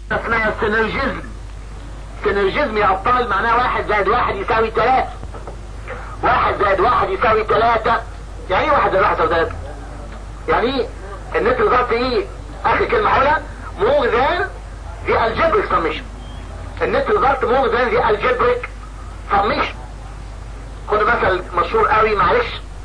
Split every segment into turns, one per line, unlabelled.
اسمها سينرجيزم سينرجيزم يا ابطال معناه واحد زائد واحد يساوي ثلاثة واحد زائد واحد يساوي ثلاثة يعني ايه واحد زائد واحد يساوي ثلاثة يعني ايه النت بالظبط ايه اخر كلمة حولها more than the algebraic summation النت بالظبط more than the algebraic summation خد مثل مشهور قوي معلش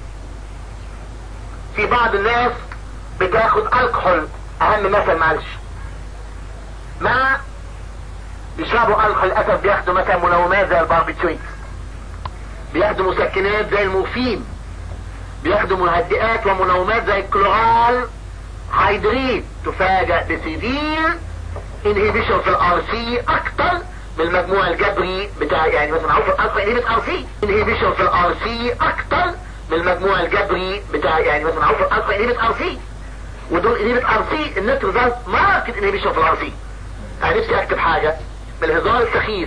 في بعض الناس بتاخد الكحول اهم مثل معلش مع بيشربوا الكحول للاسف بياخدوا مثلا منومات زي الباربيتويت بياخدوا مسكنات زي المورفين بياخدوا مهدئات ومنومات زي الكلورال هيدريت تفاجأ بسيفير انهيبيشن في الار سي اكتر من المجموع الجبري بتاع يعني مثلا معروف الالفا انهيبيت ار سي انهيبيشن في الار سي اكتر من المجموع الجبري بتاع يعني مثلا معروف الالفا انهيبيت ار سي ودول انهيبيت ار سي النت ريزلت ماركت انهيبيشن في الار سي انا نفسي اكتب حاجه من الهزار السخيف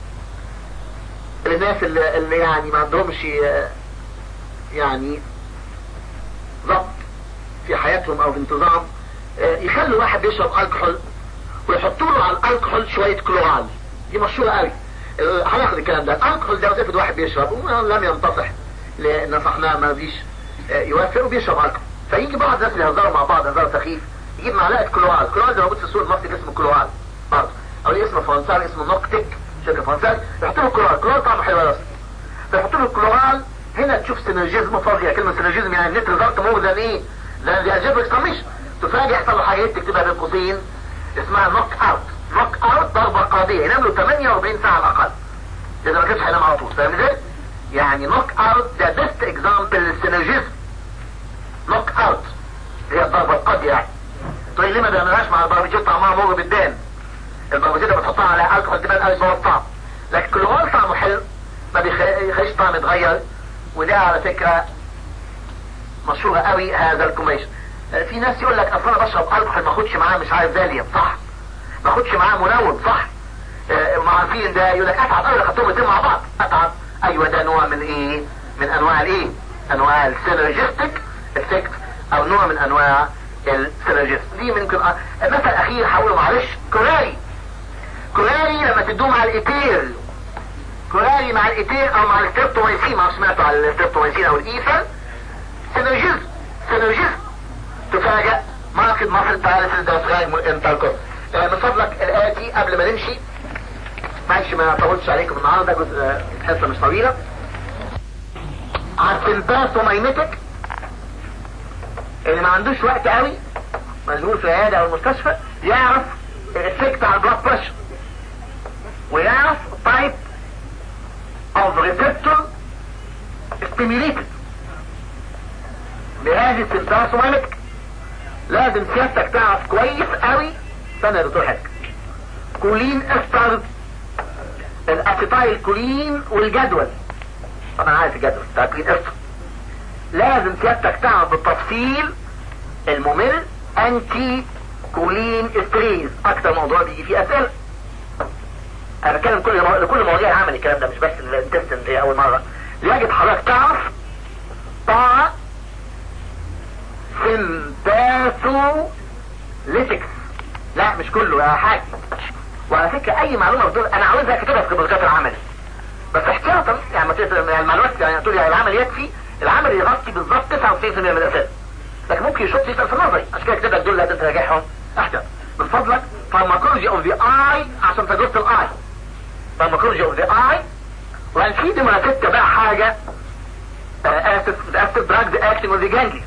للناس اللي, اللي يعني ما عندهمش يعني ضبط في حياتهم او في انتظام يخلوا واحد يشرب الكحول ويحطوا له على الكحول شويه كلورال دي مشهوره قوي هناخد الكلام ده الكحول ده افرض واحد بيشرب ولم ينتصح لنصحناه ما رضيش يوافق وبيشرب الكحول فيجي بعض الناس اللي يهزروا مع بعض هزار سخيف يجيب معلقه كلورال كلورال ده موجود في السوق المصري اسمه كلورال برضه او ليه اسم فرنساوي اسمه نوكتيك شركه فرنساوي يحط له كلورال كلورال طعمه حلو يا فيحط له الكلورال هنا تشوف سينرجيزم فظيع كلمه سينرجيزم يعني النت ريزلت مور ذان ايه؟ ذان ذا الجبريك سميشن تفاجئ يحصل له حاجات تكتبها بين قوسين اسمها نوك اوت نوك اوت ضربه قاضيه ينام له 48 ساعه على الاقل اذا ما كانش هينام على طول فاهم ازاي؟ يعني نوك اوت ده بيست اكزامبل للسينرجيزم نوك اوت هي الضربه القاضيه يعني طيب ليه ما بيعملهاش مع الباربيكيو طعمها مر بالدان الباربيكيو ده بتحطها على الكحول تبقى قوي صور طعم لكن كلورال طعمه حلو ما بيخليش طعم يتغير وده على فكره مشهورة قوي هذا الكوميشن في ناس يقول لك اصل انا بشرب الكحول ما اخدش معاه مش عارف فاليوم صح ما اخدش معاه منوم صح ما عارفين ده يقول لك اتعب قوي خدتهم الاثنين مع بعض اتعب ايوه ده نوع من ايه من انواع الايه انواع السينرجستيك افكت او نوع من انواع السينرجست دي ممكن مثل اخير هقوله معلش كوراري كوراري لما تدوه مع الايتير كوراري مع الايتير او مع الستريبتوميسين ما سمعتوا على الستريبتوميسين او الايثر سينرجيزم سينرجيزم تفاجأ ماركت مصر تعالى الدراسات انتركم من فضلك الاتي قبل ما نمشي معلش ما طولتش عليكم النهارده جزء حصه مش طويله عارف الباثومايميتك اللي ما عندوش وقت قوي مشغول في العياده او المستشفى يعرف الافكت على البلاد بريشر ويعرف تايب اوف ريسبتور ستيميليتد بهذه السيمتوماتيك لازم سيادتك تعرف كويس قوي استنى يا دكتور حاج كولين استر الاسيتايل كولين والجدول طبعا عارف الجدول بتاع كولين استر لازم سيادتك تعرف بالتفصيل الممل انتي كولين استريز اكتر موضوع بيجي فيه اسئله انا بتكلم كل مو... كل مواضيع العمل الكلام ده مش بس الانتستن دي اول مره يجب حضرتك تعرف طاعه سمباثو ليتكس لا مش كله يا حاج وعلى فكرة اي معلومة بتقول انا عاوزها كتبها في درجات العمل بس احتياطا يعني ما تقدر يعني المعلومات يعني تقول يعني العمل يكفي العمل يغطي بالظبط 99% من الاسئله لكن ممكن يشوف يسال في النظري عشان كده كتب لك دول لازم تراجعهم احتياط من فضلك فارماكولوجي اوف ذا اي عشان تجربه الاي فارماكولوجي اوف ذا اي وهل في دي مناسبة بقى حاجة اسف اسف دراجز اكتنج اوف ذا جانجلي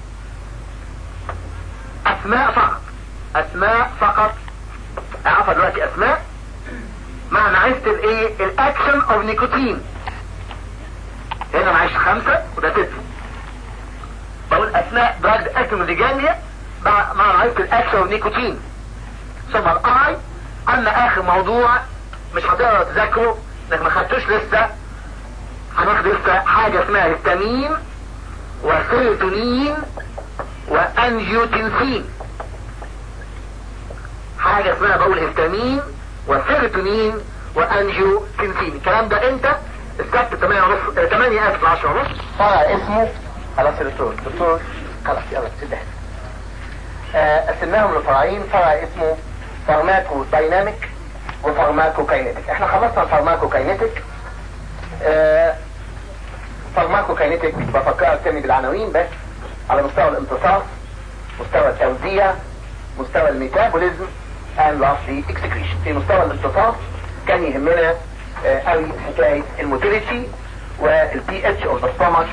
اسماء فقط اسماء فقط اعرفها دلوقتي اسماء مع معرفة الايه الاكشن اوف نيكوتين هنا معيش خمسة وده ستة بقول اسماء دراجز اكتنج اوف ذا جانجلي مع معرفة الاكشن اوف نيكوتين ثم الاي اما اخر موضوع مش هتقدر تذاكره انك ما خدتوش لسه هناخد لسه حاجة اسمها هستامين وسيروتونين وانجيوتنسين حاجة اسمها بقول هستامين وسيروتونين وانجيوتنسين الكلام ده انت السبت 8 ونص 8 اسف 10 ونص فرع اسمه خلاص يا دكتور دكتور خلاص يلا سد قسمناهم لفرعين فرع اسمه فارماكو دايناميك وفارماكو كاينيتيك احنا خلصنا الفارماكو كاينيتيك اه فارماكو كاينيتيك بفكرك تاني بالعناوين بس على مستوى الامتصاص مستوى التوزيع مستوى الميتابوليزم and lastly excretion في مستوى الامتصاص كان يهمنا اه قوي حكاية الموتيليتي والبي اتش اوف ذا ستومك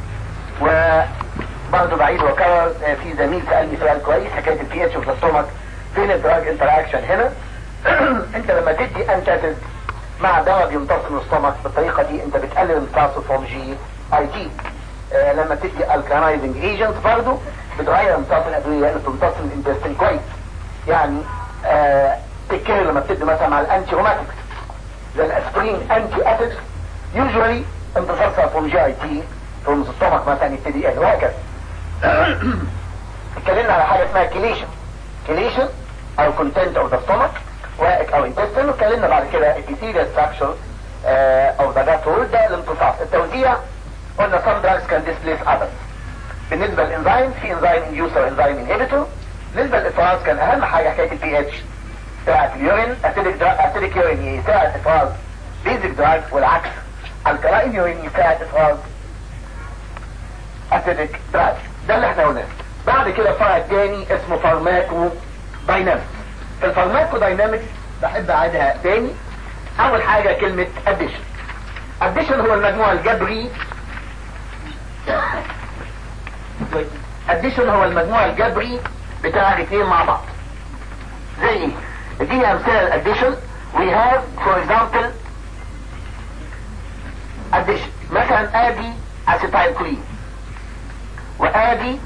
وبرضه بعيد وكرر اه في زميل سألني سؤال كويس حكاية البي اتش اوف ذا ستومك فين الدراج انتراكشن هنا انت لما تدي انتاتيد مع دواء بيمتص من الستومك بالطريقة دي انت بتقلل امتصاصه فروم جي اي تي اه لما تدي الكلايزنج ايجنت برضه بتغير امتصاص الادوية اللي بتمتص من الانتستين كويس يعني اه تتكلم لما بتدي مثلا مع الانتي روماتكس زي الاسبرين انتي اتكس يوجوالي امتصاصها فروم جي اي تي فروم الستومك مثلا يبتدي يقل وهكذا اتكلمنا على حاجة اسمها كليشن كليشن او content of the stomach او intestine واتكلمنا بعد كده epithelial structure uh, of the gut wall ده الامتصاص التوزيع قلنا some drugs can displace others بالنسبة للانزيم في انزيم inducer وانزيم inhibitor بالنسبة للافراز كان اهم حاجة حكاية البي اتش بتاعت اليورين اسيدك يورين يساعد افراز بيزك دراج والعكس الكلاين يورين يساعد افراز اسيدك دراج ده اللي احنا قلناه بعد كده فرع تاني اسمه فارماكو داينامكس في الفارماكو داينامكس بحب اعيدها تاني اول حاجة كلمة اديشن اديشن هو المجموع الجبري اديشن هو المجموع الجبري بتاع الاثنين مع بعض زي ايه اديني امثله الاديشن we have for example addition مثلا ادي اسيتايل كولين وادي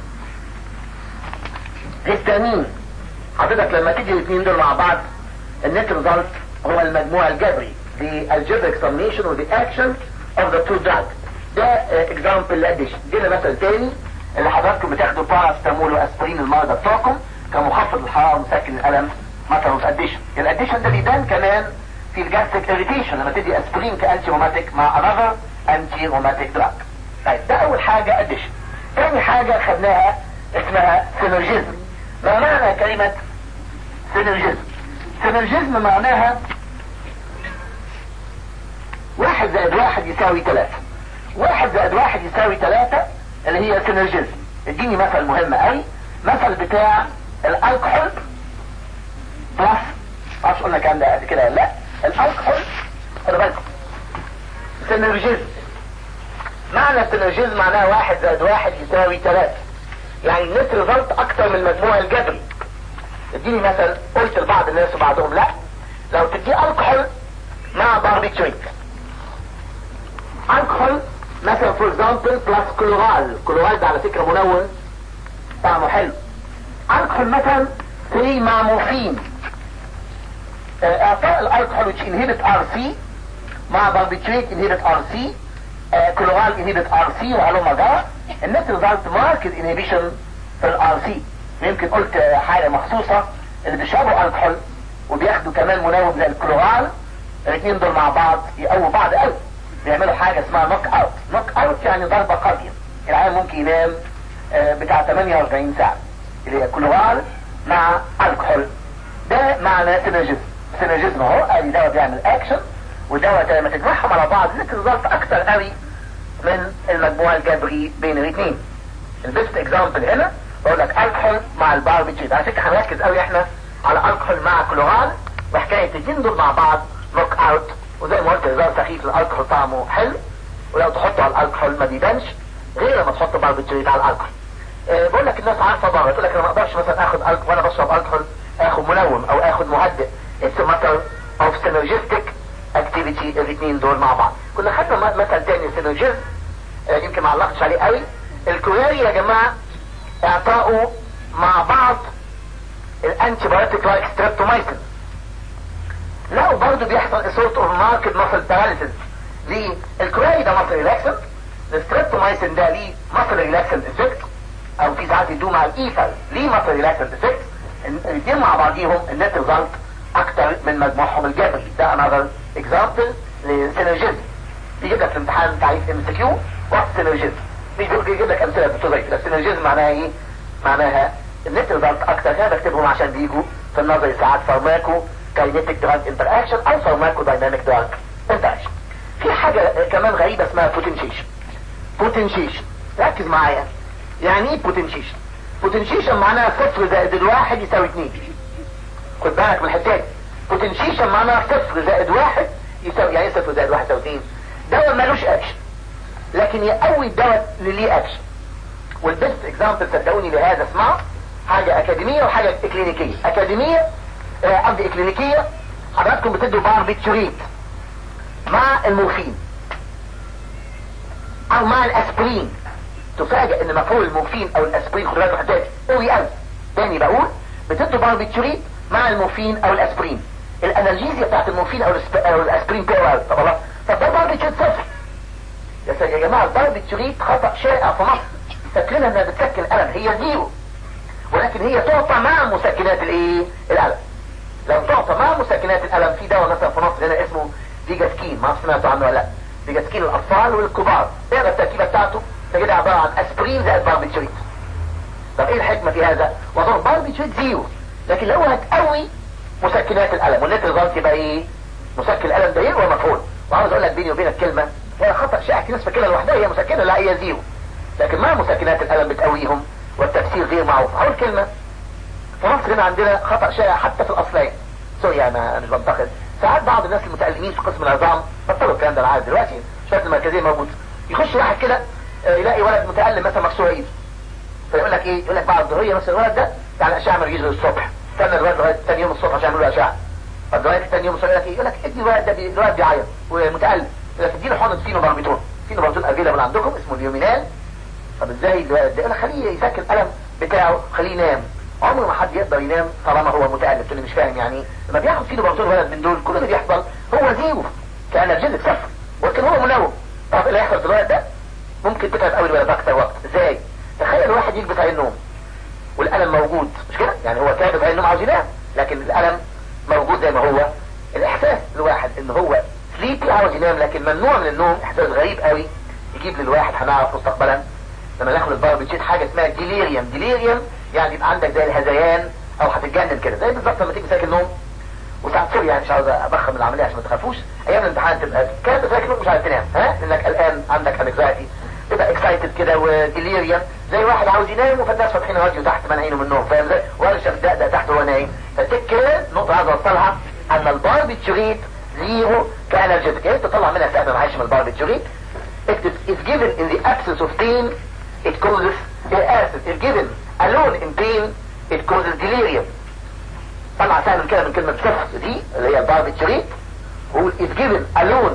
هيستامين حضرتك لما تيجي الاثنين دول مع بعض النت ريزلت هو المجموع الجبري the algebraic summation of the action of the two drugs ده اكزامبل لاديشن دي مثل تاني اللي حضراتكم بتاخدوا باراستامول واسبرين المرضى بتوعكم كمخفض الحراره ومسكن الالم مثلا في اديشن الاديشن ده بيبان كمان في الجاستريك اريتيشن لما تدي اسبرين كانتي روماتيك مع انذر انتي روماتيك دراج طيب ده اول حاجه اديشن تاني حاجه خدناها اسمها سينرجيزم ما معنى كلمه سينرجيزم سينرجيزم معناها واحد زائد واحد يساوي ثلاثة واحد زائد واحد يساوي ثلاثة اللي هي سينرجيزم اديني مثل مهم قوي مثل بتاع الالكحول بلس معرفش قلنا الكلام ده قبل كده ولا لا الالكحول خدوا بالكم سينرجيزم معنى السينرجيزم معناها واحد زائد واحد يساوي ثلاثة يعني النت ريزلت اكتر من المجموع الجبري اديني مثل قلت لبعض الناس وبعضهم لا لو تدي الكحول مع باربيتريت الكحول مثلا فور اكزامبل بلس كلورال كلورال ده على فكره منون طعمه حلو الكحول مثلا 3 مع مورفين اعطاء الالكحول which inhibit RC مع باربيتريت inhibit RC كلورال inhibit RC وهلوما جرى النت ريزلت ماركت انهبيشن في الار سي يمكن قلت حاجه مخصوصه اللي بيشربوا الكحول وبياخدوا كمان منوم زي الكلورال الاثنين دول مع بعض يقووا بعض قوي بيعملوا حاجه اسمها نوك اوت نوك اوت يعني ضربه قاضيه العيال ممكن ينام بتاع 48 ساعه اللي هي كلورال مع الكحول ده معنى سينرجيزم سينرجيزم اهو ادي دواء بيعمل اكشن ودواء لما تجمعهم على بعض لك ريزلت اكتر قوي من المجموع الجبري بين الاثنين البيست اكزامبل هنا بقول لك الكحول مع الباربيتريت على فكره هنركز قوي احنا على الكحول مع كلورال وحكايه الاثنين دول مع بعض نوك اوت وزي ما قلت هزار سخيف الالكحول طعمه حلو ولو تحطه على الالكحول ما بيبانش غير لما تحط باربيتريت على الالكحول أه بقول لك الناس عارفه بره تقول لك انا ما اقدرش مثلا اخد الكحول وانا بشرب الكحول اخد منوم او اخد مهدئ اتس ماتر اوف سينرجيستيك اكتيفيتي الاثنين دول مع بعض كنا خدنا مثل تاني سينرجيزم أه يمكن ما علقتش عليه قوي الكورياري يا جماعه اعطائه مع بعض الانتي بايوتيك لايك ستريبتومايسين لا برضه بيحصل سورت اوف ماركت ماسل باراليسيس ليه الكورياري ده ماسل ريلاكسنت الستريبتومايسين ده ليه ماسل ريلاكسنت افكت او في ساعات يدوه مع الايثر ليه ماسل ريلاكسنت افكت الاثنين مع بعضيهم النت ريزلت اكتر من مجموعهم الجبري ده انذر اكزامبل لسينرجيزم بيجيب لك في امتحان تعريف ام سي كيو وقت سينرجيزم مش بيجيب لك امثله بتوع زي كده السينرجيزم معناها ايه؟ معناها النت ريزلت اكتر هنا بكتبهم عشان بيجوا في النظر ساعات فارماكو كاينيتيك دراج انتر اكشن او فارماكو دايناميك دراج انتر اكشن في حاجة كمان غريبة اسمها بوتنشيشن بوتنشيشن ركز معايا يعني ايه بوتنشيشن بوتنشيشن معناها صفر زائد الواحد يساوي اتنين خد بالك من الحته دي بوتنشيشن معناها صفر زائد واحد يساوي يعني صفر زائد واحد يساوي اتنين دواء مالوش اكشن لكن يقوي الدواء اللي ليه اكشن والبيست اكزامبل صدقوني لهذا اسمعوا حاجة اكاديمية وحاجة اكلينيكية اكاديمية قصدي آه اكلينيكية حضراتكم بتدوا باربيتوريت مع المورفين او مع الاسبرين تفاجئ ان مفعول المورفين او الاسبرين خد بالك محتاج قوي قوي تاني بقول بتدوا باربيتوريت مع المورفين او الاسبرين الانالجيزيا بتاعت المورفين او, أو الاسبرين بيرو اوت طب الله طب ده باربيتوريت صفر يا, يا جماعة الباربيتوريت خطأ شائع في مصر فاكرينها انها بتسكن الالم هي زيرو ولكن هي تعطى مع مسكنات الايه الالم لو تعطى مع مسكنات الالم في دواء مثلا في مصر هنا اسمه ديجاسكين ما سمعتوا عنه ولا لا ديجاسكين الاطفال والكبار اقرا التركيبه بتاعته تجدها عباره عن اسبرين زائد باربيتوريت طب ايه الحكمه في هذا وضع باربيتوريت زيرو لكن لو هتقوي مسكنات الالم والنت ريزلت يبقى ايه مسكن الالم ده يقوى مفعول وعاوز اقول لك بيني وبينك كلمه هي خطا شائع في ناس فاكرها لوحدها هي مسكنه لا هي زيرو لكن مع مسكنات الالم بتقويهم والتفسير غير معروف اول كلمه في مصر هنا عندنا خطا شائع حتى في الاصلين سوري انا مش بنتقد ساعات بعض الناس المتألمين في قسم العظام بطلوا الكلام ده العادي دلوقتي الشرط المركزيه موجود يخش واحد كده يلاقي ولد متألم مثلا مكسور ايده فيقول لك ايه يقول لك بعد الظهريه مثلا الولد ده يعني اشعه مركزه الصبح استنى الولد لغايه ثاني يوم الصبح عشان يعملوا له اشعه فالدكتور ثاني يوم الصبح يقول لك ايه يقول لك ادي الولد ده الولد بيعيط ومتألم يقول لك ادي له حقنه فينو باربيتون فينو باربيتون افيلابل عندكم اسمه اليومينال طب ازاي الولد ده يقول لك خليه يسكن الالم بتاعه خليه ينام عمر ما حد يقدر ينام طالما هو متألم تقول مش فاهم يعني لما بياخد فينو باربيتون ولد من دول كل اللي بيحصل هو زيرو كانرجيزك صفر ولكن هو منوم طب اللي هيحصل في الولد ده ممكن تتعب قوي الولد اكتر وقت ازاي تخيل واحد يلبس عين النوم والالم موجود مش كده يعني هو كابس عين النوم عاوز ينام لكن الالم موجود زي ما هو الاحساس الواحد ان هو سليبي عاوز ينام لكن ممنوع من النوم احساس غريب قوي يجيب للواحد هنعرف مستقبلا لما ناخد الباربيتشيت حاجه اسمها ديليريوم ديليريوم يعني يبقى عندك زي الهذيان او هتتجنن كده زي بالظبط لما تيجي ساكن نوم وساعات سوري يعني مش عاوز ابخم العمليه عشان ما تخافوش ايام الامتحان تبقى كانت ساكن مش عارف تنام ها لانك قلقان عندك انكزايتي تبقى اكسايتد كده وديليريوم زي واحد عاوز ينام فالناس فاتحين راديو تحت مانعينه من النوم فاهم ازاي ورشه بتدقدق تحت وهو نايم فتك نقطه عايز اوصلها ان الباربيتشوريت زيرو كانرجيتك يعني تطلع منها سهم معيش من الباربيتشوريت اكتب is given in the absence of pain it causes acid if given alone in pain it causes delirium طلع سهم كده من كلمة صفر دي اللي هي الباربيتشوريت وقول is given alone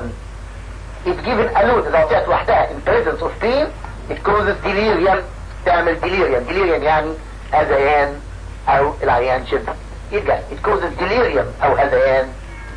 if given alone إذا أعطيت وحدها in presence of pain it causes delirium تعمل delirium delirium يعني هذيان أو العيان شبه يرجع it causes delirium أو هذيان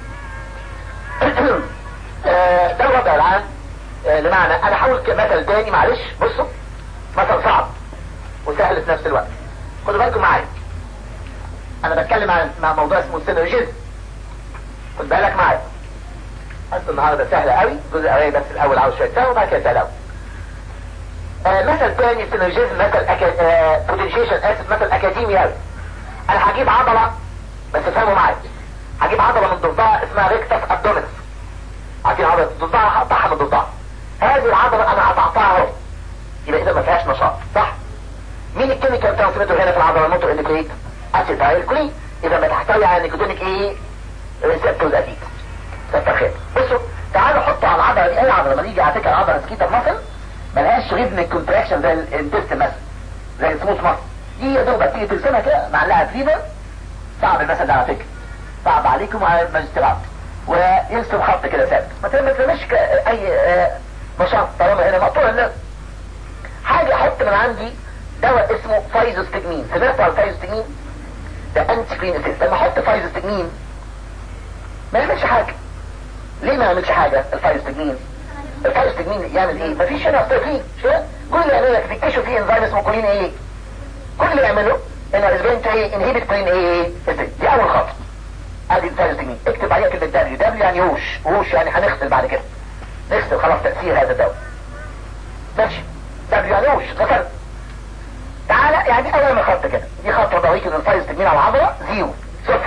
ده الوضع العام لمعنى أنا حاول مثل تاني معلش بصوا مثل صعب وسهل في نفس الوقت خدوا بالكم معايا أنا بتكلم عن مع موضوع اسمه السينرجيزم خد بالك معايا أصل النهارده سهلة قوي الجزء الأولاني بس الأول عاوز شوية سهل وبعد كده سهل قوي آه مثل تاني سينرجيزم مثل أكا... آه بوتنشيشن اسف مثل أكاديمي قوي أنا هجيب عضلة بس فهموا معايا هجيب عضلة من ضفدعة اسمها ريكتس ابدومينس عارفين عضلة الضفدعة هقطعها من الضفدعة هذه العضلة أنا قطعتها اهو يبقى إذا ما فيهاش نشاط صح مين الكيميكال ترانسميتر هنا في العضلة الموتور انديكيت اسيتايل كولين إذا ما تحتوي على نيكوتينيك إيه ريسبتورز أكيد كتر خير بصوا تعالوا حطوا على العضله دي اي عضله لما نيجي على فكره العضله سكيتر ماسل ملهاش ريزم كونتراكشن زي الانتست مثلا زي السموث ماسل دي يا دوب تيجي ترسمها كده معلقه فيبر صعب المثل ده على فكره صعب عليكم وعلى الماجستيرات ويرسم خط كده ثابت ما ترميش اي نشاط طالما هنا مقطوع الناس حاجه احط من عندي دواء اسمه فايزوستجمين سمعتوا عن الفايزوستجمين ده انتي كلينيسيس لما احط فايزوستجمين ما يعملش حاجه ليه ما يعملش حاجة الفايستجمين الفايستجمين يعمل ايه مفيش هنا استيقين مش كده كل اللي يعمل لك تكتشف فيه انزيم اسمه كولين ايه كل اللي يعمله ان الاسبرين ايه انهيبت كولين ايه دي اول خطوه ادي الفايستجمين اكتب عليها كلمه دبليو دبليو يعني ووش ووش يعني هنغسل بعد كده نغسل خلاص تاثير هذا الدواء ماشي دبليو يعني ووش غسل تعالى يعني اول ما خط كده دي خطوه ضروريه ان الفايستجمين على العضله زيرو صفر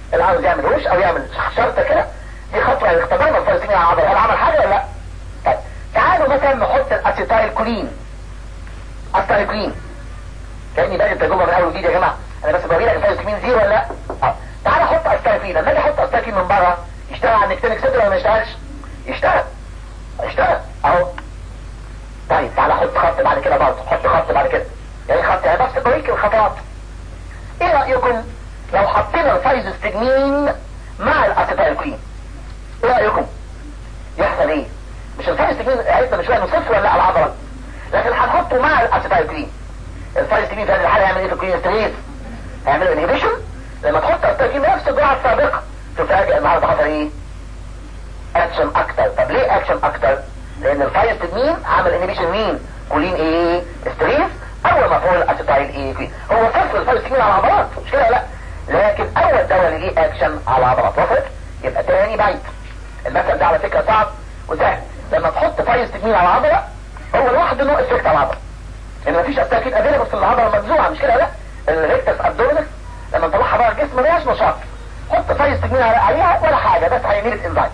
اللي عاوز يعمل وش او يعمل شرطه كده دي خطوه اختبرنا الفلسطيني على العضله هل عمل حاجه ولا لا؟ طيب تعالوا مثلا نحط الاسيتايل كولين اسيتايل كولين كاني باقي التجربه من اول وجديد يا جماعه انا بس بوري لك الفلسطينيين زيرو ولا لا؟ اه تعالى حط اسيتايل كولين لما اجي احط اسيتايل كولين من بره يشتغل على النكتينيك سيتر ولا ما يشتغلش؟ يشتغل يشتغل اهو طيب تعالى حط خط بعد كده برضه حط خط بعد كده يعني خط يعني بس بريك الخطوات ايه رأيكم لو حطينا الفايزوستجمين مع الاسيتايلكولين ايه رأيكم يحصل ايه مش الفايزوستجمين عرفنا مش انه صفر ولا على العضلة لكن هنحطه مع الاسيتايلكولين الفايزوستجمين في هذه الحالة هيعمل ايه في الكولين ستريس هيعمل انهبيشن لما تحط الاسيتايلكولين نفس الجرعة السابقة تفاجئ النهارده حصل ايه اكشن اكتر طب ليه اكشن اكتر لان الفايزوستجمين عمل انهبيشن مين كولين ايه ستريس اول ما فوق الاسيتايل ايه كوين هو صفر الفايزوستجمين على العضلات مش كده لا لكن اول دواء اللي ليه اكشن على العضلات وصلت يبقى تاني بعيد المثل ده على فكره صعب وسهل لما تحط فايزوستجمين على العضله هو لوحده له افكت على العضله ان مفيش اساكين افيلبل في العضله مجزوعه مش كده لا الريكتس ابدومينس لما نطلعها بره الجسم ملهاش نشاط حط فايزوستجمين عليها ولا حاجه بس هيميل الانزيم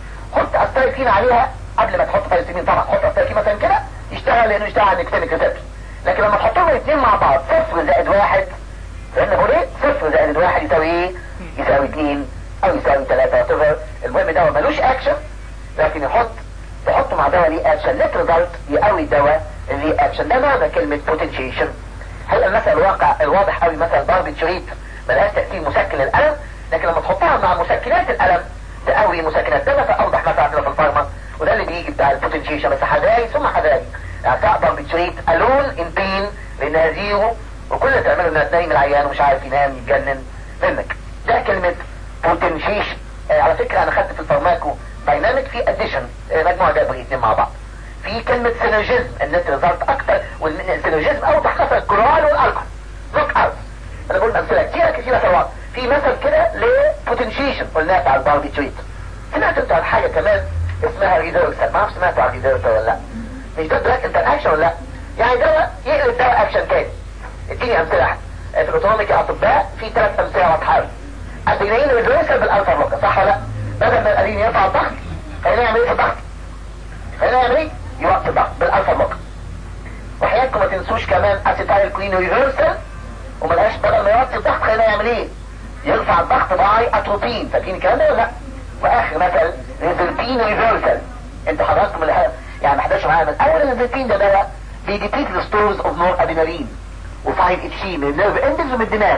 حط استايكين عليها قبل ما تحط فايزوستجمين طبعا حط استايكين مثلا كده يشتغل لانه يشتغل على النكتينيك ريسبتور لكن لما تحطهم الاثنين مع بعض صفر زائد واحد فإن هو ليه صفر زائد واحد يساوي ايه يساوي اثنين او يساوي ثلاثة صفر المهم دواء ملوش اكشن لكن يحط تحطه مع دواء ليه اكشن نت ريزلت يقوي الدواء اللي ليه اكشن ده معنى كلمة بوتنشيشن هل المثل الواقع الواضح قوي مثل ضربة شريط ملهاش تأثير مسكن للألم لكن لما تحطها مع مسكنات الألم تقوي مسكنات ده مثل اوضح مثل عندنا في الفارما وده اللي بيجي بتاع البوتنشيشن بس حذاري ثم حذاري يعني تقدر بتشريط الون ان بين لانها زيرو وكل اللي تعمله انها تنيم العيان ومش عارف ينام يتجنن منك ده كلمة بوتنشيشن آه على فكرة انا خدت في الفارماكو دايناميك في اديشن آه مجموعة جبري اتنين مع بعض في كلمة سينرجيزم النت ريزلت اكتر والسينرجيزم اوضح مثلا الكلورال والالكول نوك اوت انا بقول امثلة كتيرة كتيرة سوا في مثل كده لبوتنشيشن قلناها بتاع الباربي تريت سمعت انت عن حاجة كمان اسمها ريزيرسال ما اعرفش سمعت عن ريزيرسال ولا لا مش ده دراج انتر اكشن ولا لا يعني دواء يقلب دواء اكشن تاني اديني امثله احد في الاوتونوميك اطباء في ثلاث امثله واضحه قوي ادرينالين ريفرسال بالالفا بلوكر صح ولا لا بدل ما الادرينالين يرفع الضغط خلينا نعمل ايه في الضغط خلينا نعمل ايه يوطي الضغط بالالفا بلوكر وحياتكم ما تنسوش كمان اسيتايل كلين ريفرسال وملهاش بدل ما يوطي الضغط خلينا نعمل ايه يرفع الضغط باي اتروبين فاكرين الكلام ده ولا لا واخر مثل ريزلتين ريفرسال انتوا حضراتكم اللي يعني ما حداش معايا من اول الريزلتين ده بقى بيديتيت الستورز اوف نور ادينالين و5 اتش من النيرف اندز ومن الدماغ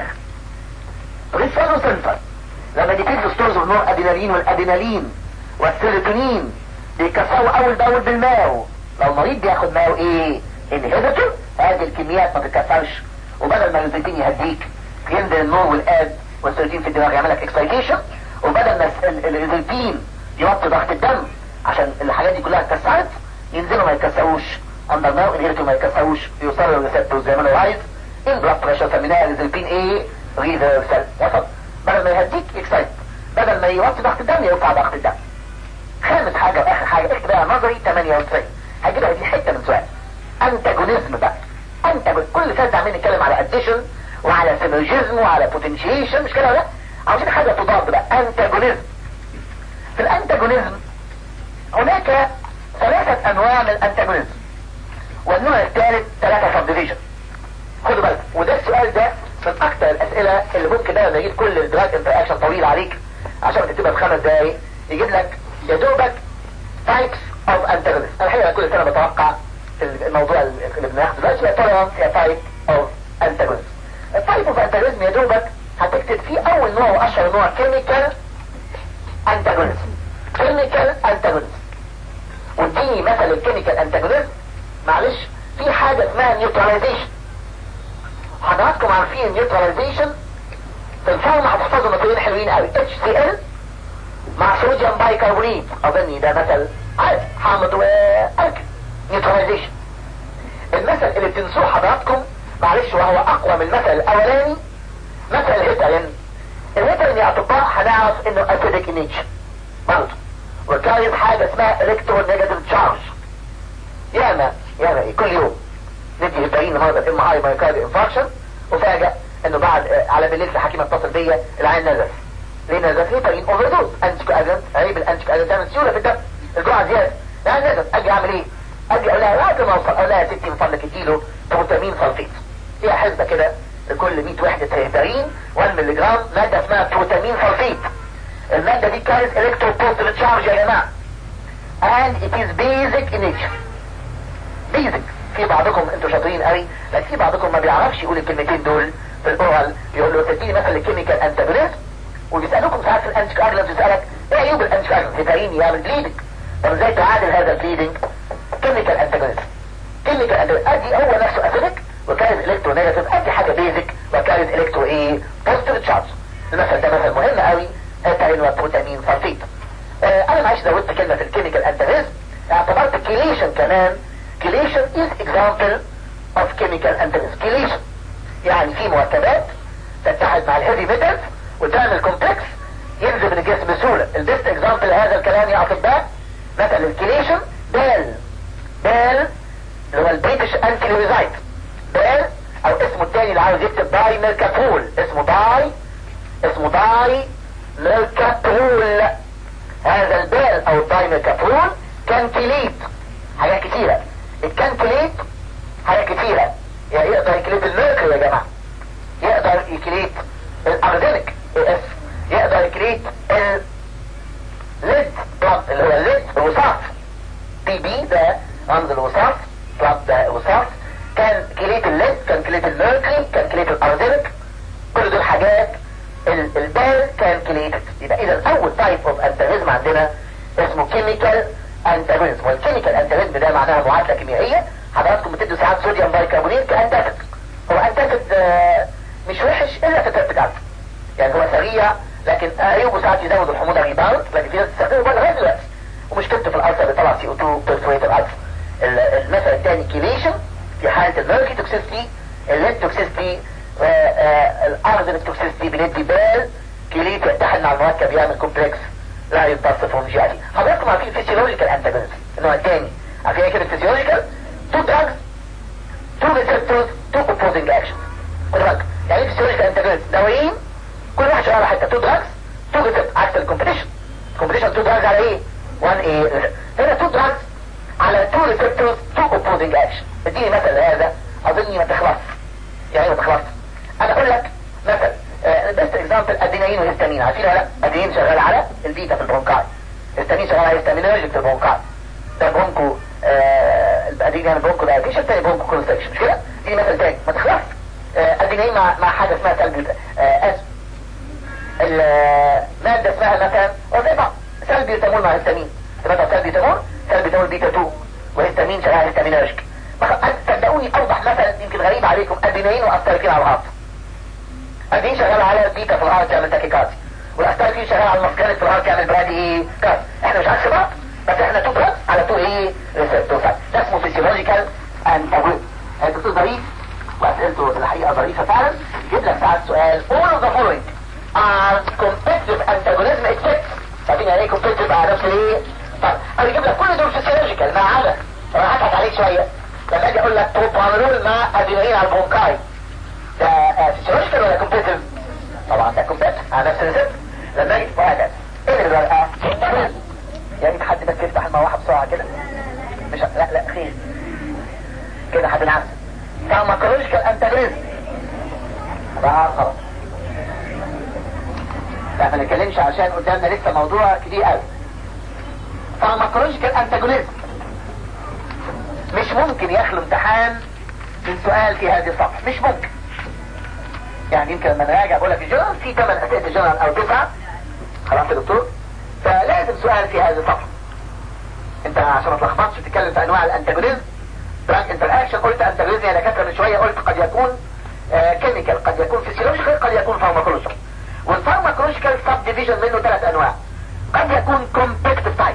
ريسال وسنتر لما ديتيت الستورز اوف نور ادينالين والادينالين والسيروتونين بيكسروا اول باول بالماو لو المريض بياخد ماو ايه انهبيتور هذه الكميات ما تتكسرش وبدل ما الريزلتين يهديك ينزل النور والاد والسيروتين في الدماغ يعمل لك اكسايتيشن وبدل ما الريزلتين يوطي ضغط الدم عشان الحاجات دي كلها اتكسرت ينزلوا ما يتكسروش اندر ناو انهيرتوا ما يتكسروش يوصلوا للريسبتور زي ما انا عايز ان بلاد بريشر سميناها ريزلبين ايه ريفرسال وصل بدل ما يهديك اكسايت بدل ما يوطي ضغط الدم يرفع ضغط الدم خامس حاجه واخر حاجه اكتبها نظري 98 هجيبها دي حته من سؤال انتاجونيزم بقى انتاجون كل سنه عمالين نتكلم على اديشن وعلى سينرجيزم وعلى بوتنشيشن مش كده ولا عاوزين حاجه تضاد بقى انتاجونيزم في الانتاجونيزم هناك ثلاثة انواع من الانتاجونيزم والنوع الثالث ثلاثة سب ديفيجن خدوا بالك وده السؤال ده من اكتر الاسئلة اللي ممكن ده لما يجيب كل الدراج انتراكشن طويل عليك عشان تكتبها في خمس دقايق يجيب لك يا دوبك تايبس اوف انتاجونيزم انا الحقيقة كل سنة بتوقع الموضوع اللي بناخده دلوقتي يا ترى يا تايب اوف انتاجونيزم التايب اوف انتاجونيزم يا دوبك هتكتب فيه اول نوع واشهر نوع كيميكال انتاجونيزم كيميكال انتاجونيزم واديني مثل الكيميكال انتاجونيزم معلش في حاجة اسمها نيوتراليزيشن حضراتكم عارفين النيوتراليزيشن في الفورم هتحفظوا مثلين حلوين قوي HCl مع صوديوم بايكربونيت اظني ده مثل عارف حامض والكل نيوتراليزيشن المثل اللي بتنسوه حضراتكم معلش وهو اقوى من المثل الاولاني مثل الهيترين الهيترين يا اطباء هنعرف انه اسيدك نيتشر برضه وكانت حاجة اسمها الكترون نيجاتيف تشارج ياما ياما ايه كل يوم ندي هيبرين مرضى ام هاي مايكارد انفاركشن وفاجأ انه بعد آه على بالليل في حكيم اتصل بيا العين نزف لان ده في طريق اوفر دوز انتي اجنت عيب الانتي اجنت تعمل سيوله في الدم الجرعه زياده يعني لازم اجي اعمل ايه اجي اقول لها وقت ما اوصل اقول لها يا ستي من فضلك كيلو بروتامين سلفيت فيها حسبه كده لكل 100 وحده هيبرين 1 مللي جرام ماده اسمها بروتامين سلفيت الماده دي كانت الكترو بوزيتيف تشارج يا جماعه and it is basic in nature basic في بعضكم انتوا شاطرين قوي لكن في بعضكم ما بيعرفش يقول الكلمتين دول في الاورال يقول له تديني مثلا الكيميكال انتاجونيست وبيسالوكم ساعات في الانتيك اجلنت يسالك ايه عيوب الانتيك اجلنت هيبرين يعمل بليدنج طب ازاي تعادل هذا البليدنج كيميكال انتاجونيست كيميكال انتاجونيست ادي هو نفسه اسيدك وكارز الكترو نيجاتيف ادي حاجه بيزك وكارز الكترو ايه بوزيتيف تشارج المثل ده مثل مهم قوي هيبرين وبروتامين سلفيت آه انا معلش زودت كلمه في الكيميكال انتاجونيست اعتبرت كيليشن كمان كيليشن is example of chemical antagonism كيليشن يعني في مركبات تتحد مع الهيفي ميتالز وتعمل كومبلكس ينزل من الجسم بسهولة البيست اكزامبل لهذا الكلام يا اطباء مثلا الكيليشن بال بال اللي هو البريتش انتيلوزايت بال او اسمه التاني اللي عاوز يكتب باي ميركابول اسمه باي اسمه باي ميركابول هذا البال او الباي ميركابول كان كليت حاجات كتيرة الكانكليت حاجات كتيرة يعني يقدر يكليت الميركل يا جماعة يقدر يكليت الارزنك اس يقدر يكليت الليد بلاد اللي هو الليد الوصاف بي بي ده رمز الوصاف بلاد ده وصاف كان كليت الليد كان كليت الميركري كان كليت الارزنك كل دول حاجات البال كان كليتد يبقى اذا اول تايب اوف انتاجيزم عندنا اسمه كيميكال انتاجونيزم والكيميكال انتاجونيزم ده معناها معادله كيميائيه حضراتكم بتدوا ساعات صوديوم بايكربونات كانتاسيد هو انتاسيد آه مش وحش الا في الترتيب عنه يعني هو سريع لكن عيوبه ساعات يزود الحموضه ريباوند لكن في ناس تستخدمه بقى لغايه دلوقتي ومشكلته في الالسر بيطلع سي او 2 بيرسويت الالسر المثل الثاني كيليشن في حاله الميركي توكسيستي الليد توكسيستي الارض توكسيستي بندي بال كليت يتحد مع المركب يعمل كومبلكس لا يمتص فرنجيالي حضراتكم عارفين فيسيولوجيكال انتاجونيزم النوع الثاني عارفين ايه كده فيسيولوجيكال تو دراجز تو ريسبتورز تو اوبوزنج اكشن خد بالك يعني ايه فيسيولوجيكال انتاجونيزم دوايين كل واحد شغال على حته تو دراجز تو ريسبت عكس الكومبيتيشن الكومبيتيشن تو دراجز على ايه 1 ايه هنا تو دراجز على تو ريسبتورز تو اوبوزنج اكشن اديني مثل لهذا اظني ما تخلص يعني ما تخلص انا اقول لك مثل بيست اكزامبل ادينين وهستامين عارفين ولا لا ادينين شغال على البيتا في البرونكاي هستامين شغال على هستامينرجيك في البرونكاي ده برونكو آه الادينين يعني برونكو دايتيشن الثاني برونكو كونستكشن مش كده دي مثل تاني ما تخلص آه ادينين مع مع حاجه اسمها سلبي آه اس الماده اسمها مثلا زي بعض سلبي تمول مع هستامين مثلا سلبي تمول سلبي تمول بيتا 2 وهستامين شغال هستامينرجيك صدقوني اوضح مثل يمكن غريب عليكم ادينين واستركين على الهارت ادين شغال على البيتا في الهارت يعمل تاكيكاردي والاستركين شغال على المسكرة في الهارت يعمل برادي ايه كارد احنا مش عكس بعض بس احنا تو بلاد على تو ايه ريسبتورز ده اسمه فيسيولوجيكال اند الدكتور ظريف واسئلته الحقيقه ظريفه فعلا يجيب لك ساعات سؤال all of the following are competitive antagonism except عارفين يعني ايه competitive على نفس الايه طيب انا اجيب لك كل دول فيسيولوجيكال ما عدا انا هضحك عليك شويه لما اجي اقول لك بروبانول مع ادينين على البونكاي ده فيسيولوجيكال ولا كومبيتيف طبعا ده كومبيتيف على نفس الريسبت لما اجي وهكذا ايه اللي بقى يا ريت حد بس يفتح المروحه بسرعه كده مش لا لا خير كده حد نعم فارماكولوجيكال انتاجونيزم بقى خلاص لا ما نتكلمش عشان قدامنا لسه موضوع كتير قوي فارماكولوجيكال انتاجونيزم مش ممكن يخلو امتحان من سؤال في هذه الصفحة مش ممكن يعني يمكن لما نراجع بقول لك الجنرال في 8 اسئله الجنرال او 9 خلاص يا دكتور فلازم سؤال في هذه الصفحة انت عشان ما تلخبطش بتتكلم في انواع الانتاجونيزم دراج انتراكشن قلت انتاجونيزم يا دكاتره من شويه قلت قد يكون آه كيميكال قد يكون فيسيولوجيكال قد يكون فارماكولوجيكال والفارماكولوجيكال سب ديفيجن منه ثلاث انواع قد يكون كومبيتيتيف تايب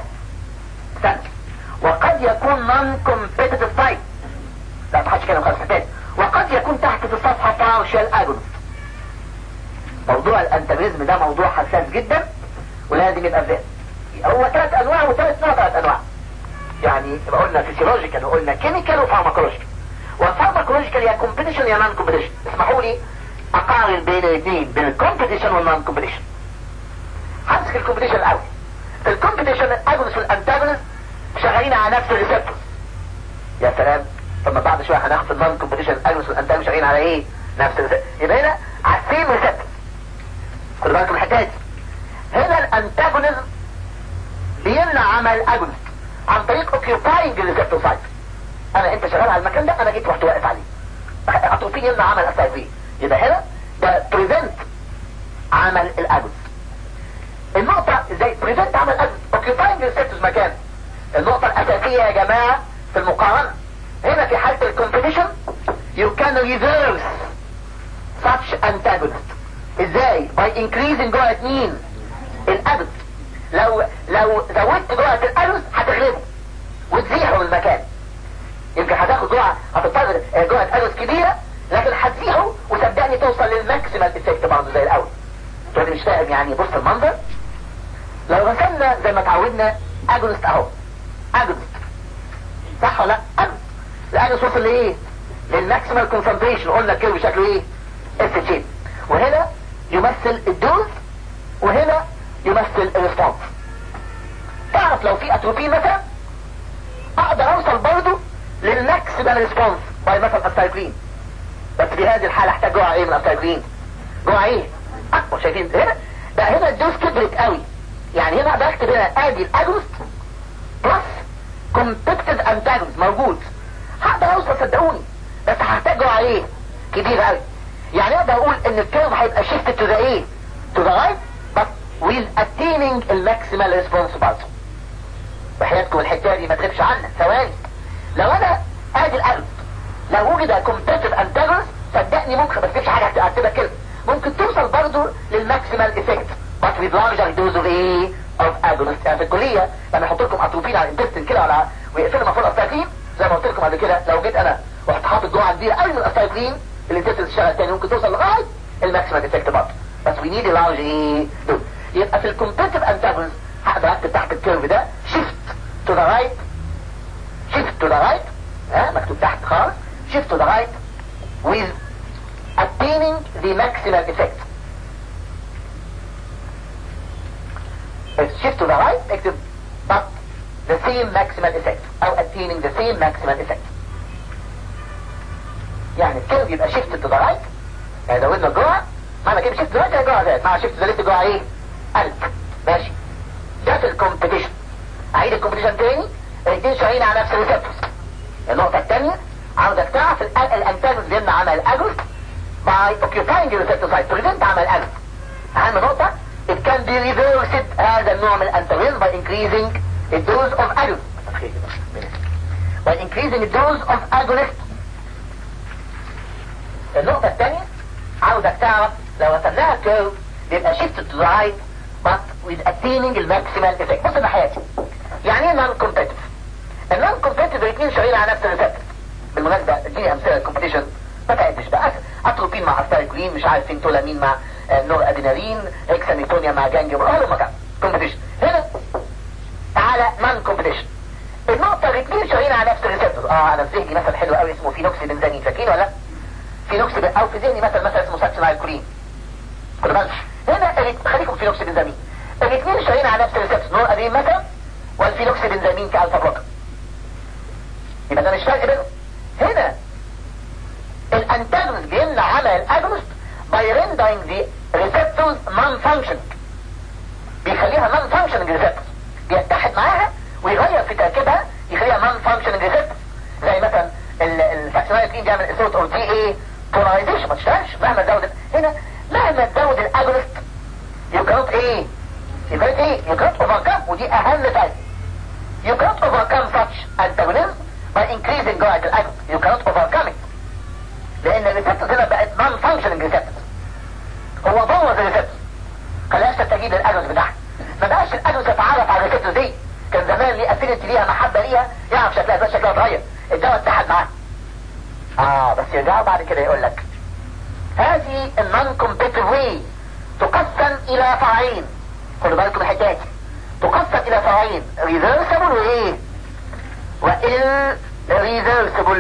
وقد يكون نون كومبيتيتيف تايب لا تحدش كلام خالص تاني وقد يكون تحت في الصفحة بارشال اجونست موضوع الانتاجونيزم ده موضوع حساس جدا ولازم يبقى في هو ثلاث انواع وثلاث نوع ثلاث انواع يعني يبقى قلنا فيسيولوجيكال وقلنا كيميكال وفارماكولوجيكال والفارماكولوجيكال يا كومبيتيشن يا نون كومبيتيشن اسمحوا لي اقارن بين الاثنين بين الكومبيتيشن والنون كومبيتيشن في الكومبيتيشن الاول في الكومبيتيشن الاجونس والانتاجونس شغالين على نفس الريسبتور يا سلام طب ما بعد شويه هناخد النون كومبيتيشن الاجونس والانتاجونس شغالين على ايه نفس الريسبتور يبقى هنا على السيم ريسبتور خد بالكم الحكايه دي هنا الانتاجونيزم بيمنع عمل الاجونست عن طريق اوكيوباينج الريسبتور سايت انا انت شغال على المكان ده انا جيت رحت واقف عليه اتروفين يمنع عمل الاسايكلين يبقى هنا ده بريفنت عمل الاجونست النقطة ازاي بريفنت عمل الاجونست اوكيوباينج الريسبتورز مكان النقطة الاساسية يا جماعة في المقارنة هنا في حالة الكومبيتيشن you can reverse such antagonist ازاي by increasing جرعة مين الادلت لو لو زودت جرعة الادلت هتغلبه وتزيحه من المكان يمكن هتاخد جرعة هتضطر جرعة ادلت كبيرة لكن هتزيحه وصدقني توصل للماكسيمال افكت برضه زي الاول انت مش فاهم يعني بص المنظر لو رسمنا زي ما اتعودنا اجونست اهو اجونست صح ولا لا اجونست الاجونست وصل لايه للماكسيمال كونسنتريشن قلنا الكيرف شكله ايه اس شيب وهنا يمثل الدوز وهنا يمثل الريسبونس تعرف لو في اتروبين مثلا اقدر اوصل برضه للماكسيمال ريسبونس باي مثلا السايكلين بس في هذه الحالة احتاج جرعة ايه من السايكلين جرعة ايه اكبر شايفين هنا بقى هنا الدوز كبرت قوي يعني هنا اقدر اكتب هنا ادي الاجونست بلس كومبيتيتيف انتاجونست موجود هقدر اوصل صدقوني بس هحتاج جرعة ايه كبيرة قوي يعني اقدر اقول ان الكيرف هيبقى شيفت تو ذا ايه تو ذا رايت بس ويل اتيننج الماكسيمال ريسبونس برضه بحياتكم الحته دي ما تغيبش عنا ثواني لو انا ادي القلب لو وجد كومبيتيتيف انتاجونست صدقني ممكن بس فيش حاجه هكتبها كده ممكن توصل برضه للماكسيمال افكت بس with larger dose of ايه of agonist يعني في الكليه لما يحط لكم اتروبين على الانتستين كده ولا ويقفلوا مفعول الاسايكلين زي ما قلت لكم قبل كده لو جيت انا ورحت حاطط جوه كبيره قوي من الاسايكلين الانتستين تشتغل تاني ممكن توصل لغايه الماكسيمال افكت برضه بس we need a large ايه dose يبقى في الكومبيتيتيف انتاجونست هقدر اكتب تحت الكيرف ده shift to the right shift to the right ها مكتوب تحت خالص shift to the right with attaining the maximal effect shift to the right اكتب but the same maximal effect او attaining the same maximal effect يعني الكيرف يبقى shift to the right يعني زودنا الجرعة معنى كده shift to the right الجرعة زادت مع shift to the left الجرعة ايه؟ قلب ماشي ده في الكومبيتيشن اعيد الكومبيتيشن تاني الاثنين شغالين على نفس الريسبتورز النقطة الثانية عاوزك تعرف الانتاجونس بيمنع عمل الاجونست by occupying the receptor site prevent عمل الاجونست اهم نقطة it can be reversed هذا النوع من الانتاجونس by increasing the dose of agonist by increasing the dose of agonist النقطة الثانية عاوزك تعرف لو رسمناها كيرف بيبقى shifted to the right but with attaining الماكسيمال effect بص ده حياتي يعني ايه نون كومبيتيتيف النون كومبيتيتيف الاثنين شغالين على نفس الريسبتور بالمناسبة اديني امثله الكومبيتيشن ما تعدش بقى اتروبين مع استايكلين مش عارف فين تولامين مع نور ادينالين هيكساميتونيا مع جانجيوم هذا مكان كومبيتيشن هنا تعالى نون كومبيتيشن النقطة الاثنين شغالين على نفس الريسبتور اه انا في ذهني مثل حلو قوي اسمه فينوكس بنزامين فاكرين ولا فينوكس او في ذهني مثل مثلا اسمه ساكسين الكولين خد بالك هنا خليكم فينوكس بنزامين الاثنين شغالين على نفس الريسبتور نور ادين مثلا والفينوكس بنزامين كالفا بلوكر يبقى ده مش فرق بينهم هنا الانتاجونست بيمنع عمل الاجونست by rendering the receptors non-functioning بيخليها non-functioning receptors بيتحد معاها ويغير في تركيبها يخليها non-functioning receptors زي مثلا الفاكسينايتين بيعمل اسوت او دي ايه polarization ما تشتغلش مهما زودت هنا مهما تزود الاجونست you cannot ايه you cannot ايه you cannot overcome ودي اهم فايدة you cannot overcome such antagonism by increasing جرعة الاجونست you cannot overcome it لان الريسبتورز هنا بقت نون فانكشننج ريسبتورز هو بوظ الريسبتورز خلاش تستجيب للاجونس بتاعها ما بقاش الاجونس يتعرف على الريسبتورز دي كان زمان ليه افينيتي ليها محبه ليها يعرف شكلها بس شكلها اتغير الدواء اتحد معاه اه بس يرجعوا بعد كده يقول لك هذه النون كومبيتيف واي تقسم الى فرعين خدوا بالكم الحكايه دي تقسم الى فرعين ريفرسبل وايه وال ريفرسبل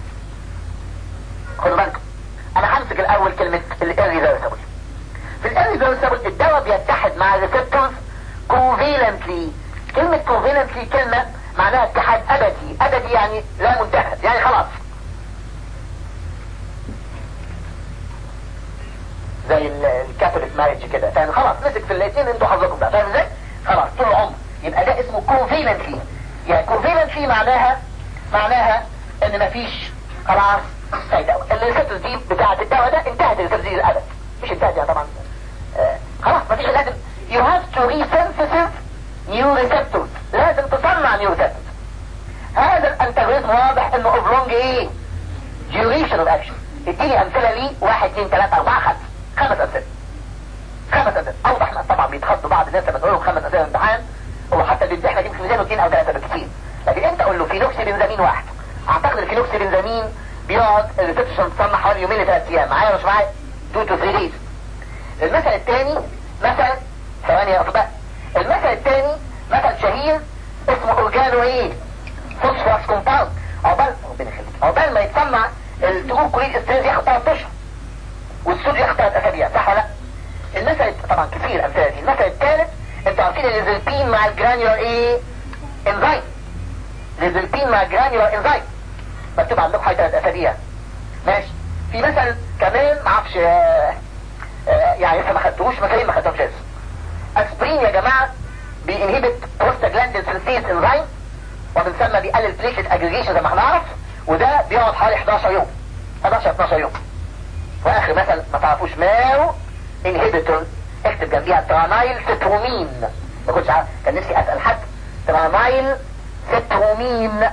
خدوا بالكم انا همسك الاول كلمة الاريفرسبل في الاريفرسبل الدواء بيتحد مع الريسبتورز covalently كلمة covalently كلمة معناها اتحاد ابدي ابدي يعني لا منتهى يعني خلاص زي الكاثوليك ماريج كده فاهم خلاص مسك في الاثنين انتوا حظكم بقى فاهم ازاي خلاص طول العمر يبقى ده اسمه covalently يعني covalently معناها معناها ان مفيش خلاص فايدة الريسبتورز دي بتاعة الدواء ده انتهت الريسبتورز دي للأبد مش انتهت يعني طبعا آه خلاص مفيش لازم you have to resynthesis new receptors لازم تصنع new receptors هذا الانتاجونيزم واضح انه اوبلونج ايه duration of action اديني امثله ليه واحد اثنين ثلاثة اربعة خمسة خمس امثله خمس امثله اوضح ما طبعا بيتخضوا بعض الناس لما تقول لهم خمس امثله امتحان هو حتى بيمتحن يمكن ميزانه اثنين او ثلاثة بالكثير لكن انت قول له فينوكسي بنزامين واحد اعتقد الفينوكسي بنزامين بيقعد الريسبشن تصنع حوالي يومين لثلاث ايام معايا مش معايا 2 تو 3 دايز المثل الثاني مثل ثواني يا اطباء المثل الثاني مثل شهير اسمه اورجانو ايه فوسفورس كومباوند عقبال ربنا يخليك عقبال ما يتصنع التجور كليل استريز ياخد 3 اشهر والسود ياخد 3 اسابيع صح ولا لا المثل طبعا كتير الامثله دي المثل الثالث انتوا عارفين الازلبين مع الجرانيولار ايه انزايم الازلبين مع الجرانيولار انزايم مكتوب عندكم حوالي ثلاث اسابيع ماشي في مثل كمان ما اعرفش يعني لسه ما خدتوش مثلين ما خدتهمش لسه اسبرين يا جماعه بينهبت بروستاجلاندين سنسيز انزايم وبنسمى بيقلل بليشت اجريجيشن زي ما هنعرف وده بيقعد حوالي 11 يوم 11 12 يوم واخر مثل ما تعرفوش ماو انهبيتور اكتب جنبيها ترانايل سترومين ما كنتش عارف كان نفسي اسال حد ترانايل سترومين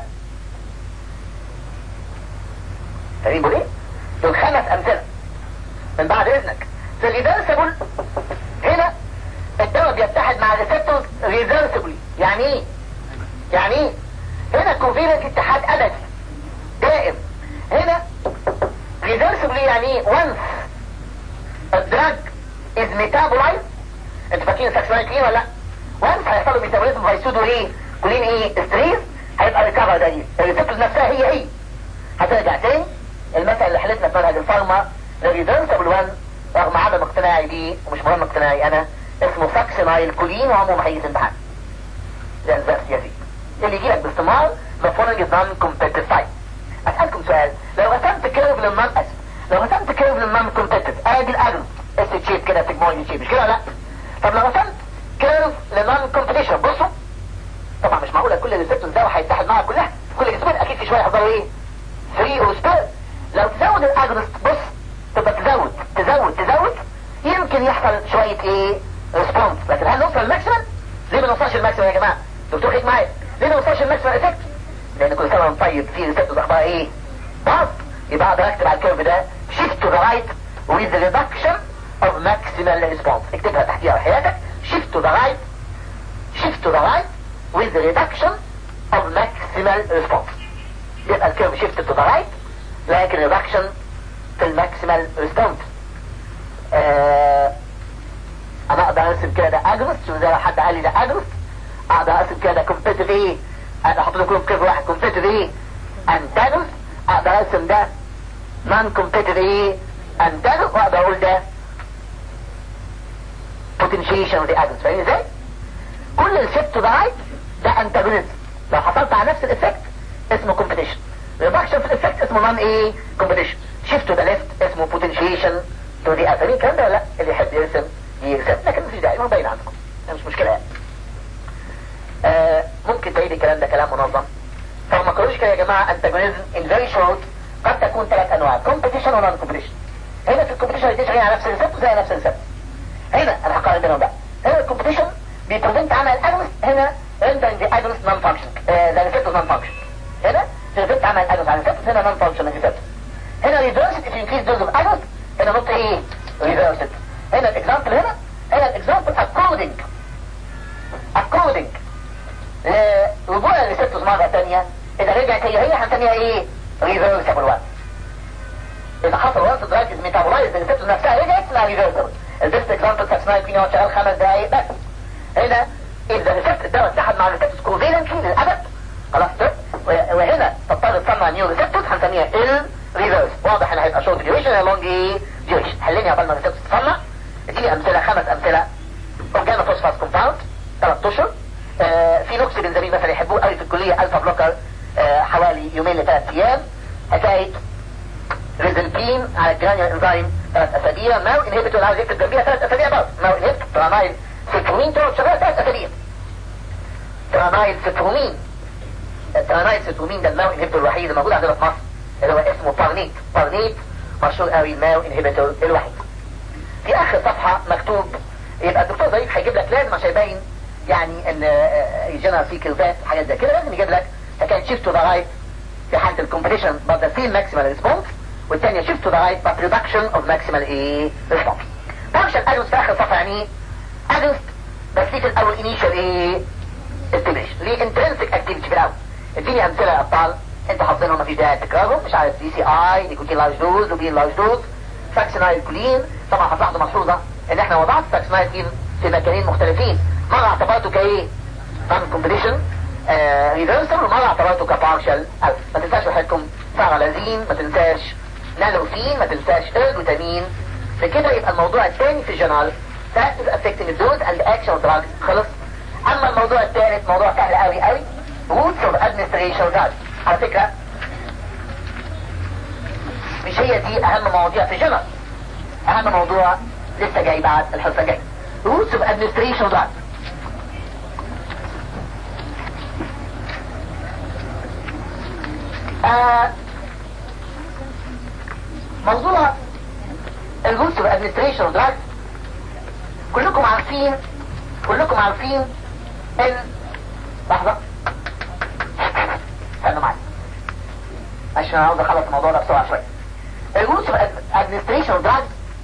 فاهمين بقول ايه؟ دول خمس امثله من بعد اذنك في الريفرسبل هنا الدواء بيتحد مع الريسبتورز ريفرسبلي يعني ايه؟ يعني ايه؟ هنا كوفيلنت اتحاد ابدي دائم هنا ريفرسبلي يعني ايه؟ once الدراج از ميتابولايز انتوا فاكرين ساكسونايتين ولا لا؟ once هيحصل له ميتابوليزم هيسودوا ايه؟ كلين ايه؟ ستريس هيبقى ريكفر ده ايه؟ الريسبتورز نفسها هي هي هترجع تاني المثل اللي حلتنا في منهج الفارما الريفرسبل وان رغم عدم اقتناعي بيه ومش مهم اقتناعي انا اسمه ساكسينايل كولين وعمره هيجي امتحان ده الزرس سياسي اللي يجي لك باستمرار the following is non-competitive site اسألكم سؤال لو رسمت كيرف للنون اسف لو رسمت كيرف للنون كومبيتيتيف ادي الاجل اس تشيب كده سيجمويد تشيب مش كده لا طب لو رسمت كيرف للنون كومبيتيشن بصوا طبعا مش معقوله كل الريسبتورز ده هيتحد معاها كلها كل جسمين اكيد في شويه يحضروا ايه فري او سبير لو تزود الاجنست بص تبقى تزود تزود تزود يمكن يحصل شوية ايه ريسبونس لكن هل نوصل الماكسيمم ليه ما نوصلش الماكسيمم يا جماعة دكتور خيط معايا ليه ما نوصلش الماكسيمم افكت لان كل سنة طيب في ريسبتورز اخبارها ايه ضغط يبقى اقدر اكتب على الكيرف ده shift to the right with the reduction of maximal response اكتبها تحتيها حياتك shift to the right shift to the right with the reduction of maximal response يبقى الكيرف shift to the right لكن ريدكشن في الماكسيمال ريسبونس آه انا اقدر ارسم كده ده اجرست شوف زي ما حد قال لي ده اجرست اقدر ارسم كده ده كومبيتيف ايه اقدر احط لكم كيف واحد كومبيتيف ايه انتاجونست اقدر ارسم ده نون كومبيتيف ايه انتاجونست واقدر اقول ده potentiation of the agonist فاهمين ازاي؟ كل الشيفت تو ذا رايت ده انتاجونيزم لو حصلت على نفس الافكت اسمه كومبيتيشن ريدكشن في الافكت اسمه نون ايه كومبيتيشن شيفت تو ذا ليفت اسمه بوتنشيشن تو ذا اثرين الكلام ده لا اللي يحب يرسم يرسم لكن مفيش داعي ما باين عندكم مش مشكله يعني آه ممكن تعيد الكلام ده كلام منظم فما قالوش كده يا جماعه انتاجونيزم ان فيري شورت قد تكون ثلاث انواع كومبيتيشن ونون كومبيتيشن هنا في الكومبيتيشن الاثنين شغالين على نفس الريسبت زي نفس الريسبت هنا انا هقارن بينهم بقى هنا الكومبيتيشن بيبريزنت عمل اجونست هنا rendering the agonist non function uh, the receptor non function هنا ريفيرت عمل اجونست على الريسبت هنا non function ريسبت هنا ريفيرست if you increase dose of agonist هنا نقطة ايه ريفيرست هنا الاكزامبل هنا هنا الاكزامبل according according رجوع الريسبتورز مرة تانية اذا رجعت هي هي هنسميها ايه ريفيرسبل وان اذا حصل وانس دراج ميتابولايز الريسبتورز نفسها رجعت اسمها ريفيرسبل البيست اكزامبل بتاع اسمها يكون يقعد شغال خمس دقايق بس هنا اذا الريسبتور الدواء اتحد مع الريسبتورز كوفيلنتلي للابد خلاص وهنا تضطر تصنع نيو ريسبتورز هنسميها ال ريفيرس واضح ان هيبقى شورت ديوريشن يا لونج ايه ديوريشن حلني قبل ما الريسبتورز تصنع اديني امثله خمس امثله اورجانو فوسفاس كومباوند
ثلاث اشهر آه في نقص بنزامين مثلا يحبوه قوي في الكليه الفا بلوكر آه حوالي يومين لثلاث ايام حكايه ريزلبين على الجرانيال انزيم ثلاث اسابيع ماو انهبيتور عاوز يكتب جنبيها ثلاث اسابيع برضه ماو انهبيتور ترامايل سيترومين تقعد شغاله ثلاث اسابيع ترامايل سيترومين الترامايل سيترومين ده الماو انهبيتور الوحيد اللي موجود عندنا في مصر اللي هو اسمه بارنيت بارنيت مشهور قوي الماو انهبيتور الوحيد في اخر صفحه مكتوب يبقى الدكتور ضريف هيجيب لك لازم عشان يبين يعني ان الجنرال في كيرفات حاجات زي كده لازم يجيب لك فكان شيفت تو ذا رايت في حاله الكومبيتيشن but the same maximal response والثانيه شيفت تو ذا رايت but reduction of maximal ايه response فانكشن اجنست في اخر صفحه يعني اجنست بس في الاول انيشال ايه stimulation ليه انترنسك اكتيفيتي في الاول اديني امثله يا ابطال انتوا حافظينهم مفيش داعي تكرارهم مش عارف دي سي اي نيكوتين لارج دوز وبين لارج دوز فاكسينايل كولين طبعا هتلاحظوا ملحوظه ان احنا وضعت فاكسينايل في مكانين مختلفين مره اعتبرته كايه نون كومبليشن ريفرسال ومره اعتبرته كبارشال ما تنساش وحدكم فارالازين ما تنساش نالوفين ما تنساش ارجوتامين بكده يبقى الموضوع الثاني في الجنرال فاكتورز افكتنج الدوز اند اكشن دراج خلص اما الموضوع الثالث موضوع سهل قوي قوي روتس اوف ادمنستريشن دراج على فكره مش هي دي اهم مواضيع في الجنرال اهم موضوع لسه جاي بعد الحصه الجايه روتس اوف ادمنستريشن دراج آه موضوع الروتس اوف ادمنستريشن دراج كلكم عارفين كلكم عارفين ان لحظة استنوا معايا عشان انا عاوز اخلص الموضوع ده بسرعة شوية الروتس اوف ادمنستريشن دراج